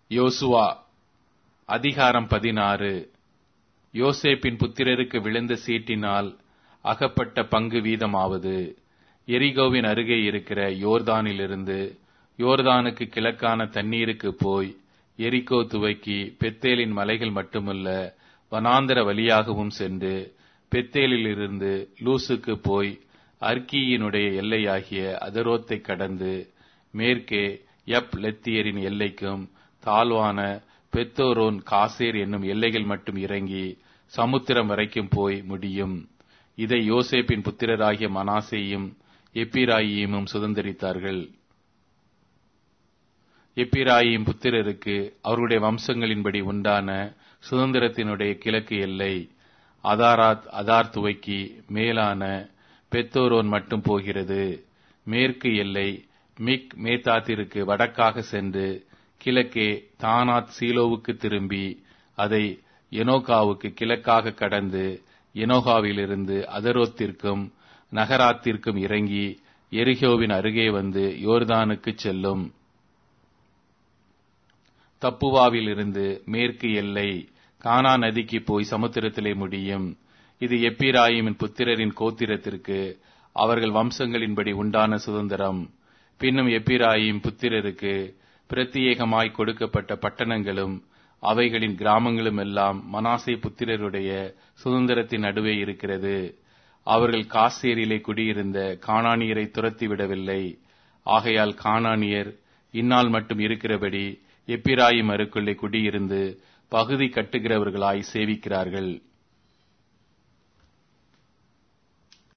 யோசுவா அதிகாரம் பதினாறு யோசேப்பின் புத்திரருக்கு விழுந்த சீட்டினால் அகப்பட்ட பங்கு வீதமாவது எரிகோவின் அருகே இருக்கிற யோர்தானிலிருந்து யோர்தானுக்கு கிழக்கான தண்ணீருக்கு போய் எரிகோ துவக்கி பெத்தேலின் மலைகள் மட்டுமல்ல வனாந்தர வழியாகவும் சென்று பெத்தேலிலிருந்து லூசுக்கு போய் அர்க்கியினுடைய எல்லையாகிய அதரோத்தை கடந்து மேற்கே யப் லெத்தியரின் எல்லைக்கும் தாழ்வான பெத்தோரோன் காசேர் என்னும் எல்லைகள் மட்டும் இறங்கி சமுத்திரம் வரைக்கும் போய் முடியும் இதை யோசேப்பின் புத்திரராகிய மனாசேயும் எப்பிராயிமும் சுதந்திரித்தார்கள் எப்பிராயிம் புத்திரருக்கு அவருடைய வம்சங்களின்படி உண்டான சுதந்திரத்தினுடைய கிழக்கு எல்லை அதாராத் அதார் துவக்கி மேலான பெத்தோரோன் மட்டும் போகிறது மேற்கு எல்லை மிக் மேத்தாத்திற்கு வடக்காக சென்று கிழக்கே தானாத் சீலோவுக்கு திரும்பி அதை எனோகாவுக்கு கிழக்காக கடந்து எனோகாவிலிருந்து அதரோத்திற்கும் நகராத்திற்கும் இறங்கி எரிகோவின் அருகே வந்து யோர்தானுக்கு செல்லும் தப்புவாவிலிருந்து மேற்கு எல்லை கானா நதிக்கு போய் சமுத்திரத்திலே முடியும் இது எப்பிராயிமின் புத்திரரின் கோத்திரத்திற்கு அவர்கள் வம்சங்களின்படி உண்டான சுதந்திரம் பின்னும் எப்பிராயிம் புத்திரருக்கு பிரத்தியேகமாய் கொடுக்கப்பட்ட பட்டணங்களும் அவைகளின் கிராமங்களும் எல்லாம் மனாசே புத்திரருடைய சுதந்திரத்தின் நடுவே இருக்கிறது அவர்கள் காசேரிலே குடியிருந்த காணானியரை துரத்திவிடவில்லை ஆகையால் காணானியர் இந்நாள் மட்டும் இருக்கிறபடி எப்பிராயிம் அருக்குள்ளே குடியிருந்து பகுதி கட்டுகிறவர்களாய் சேவிக்கிறார்கள்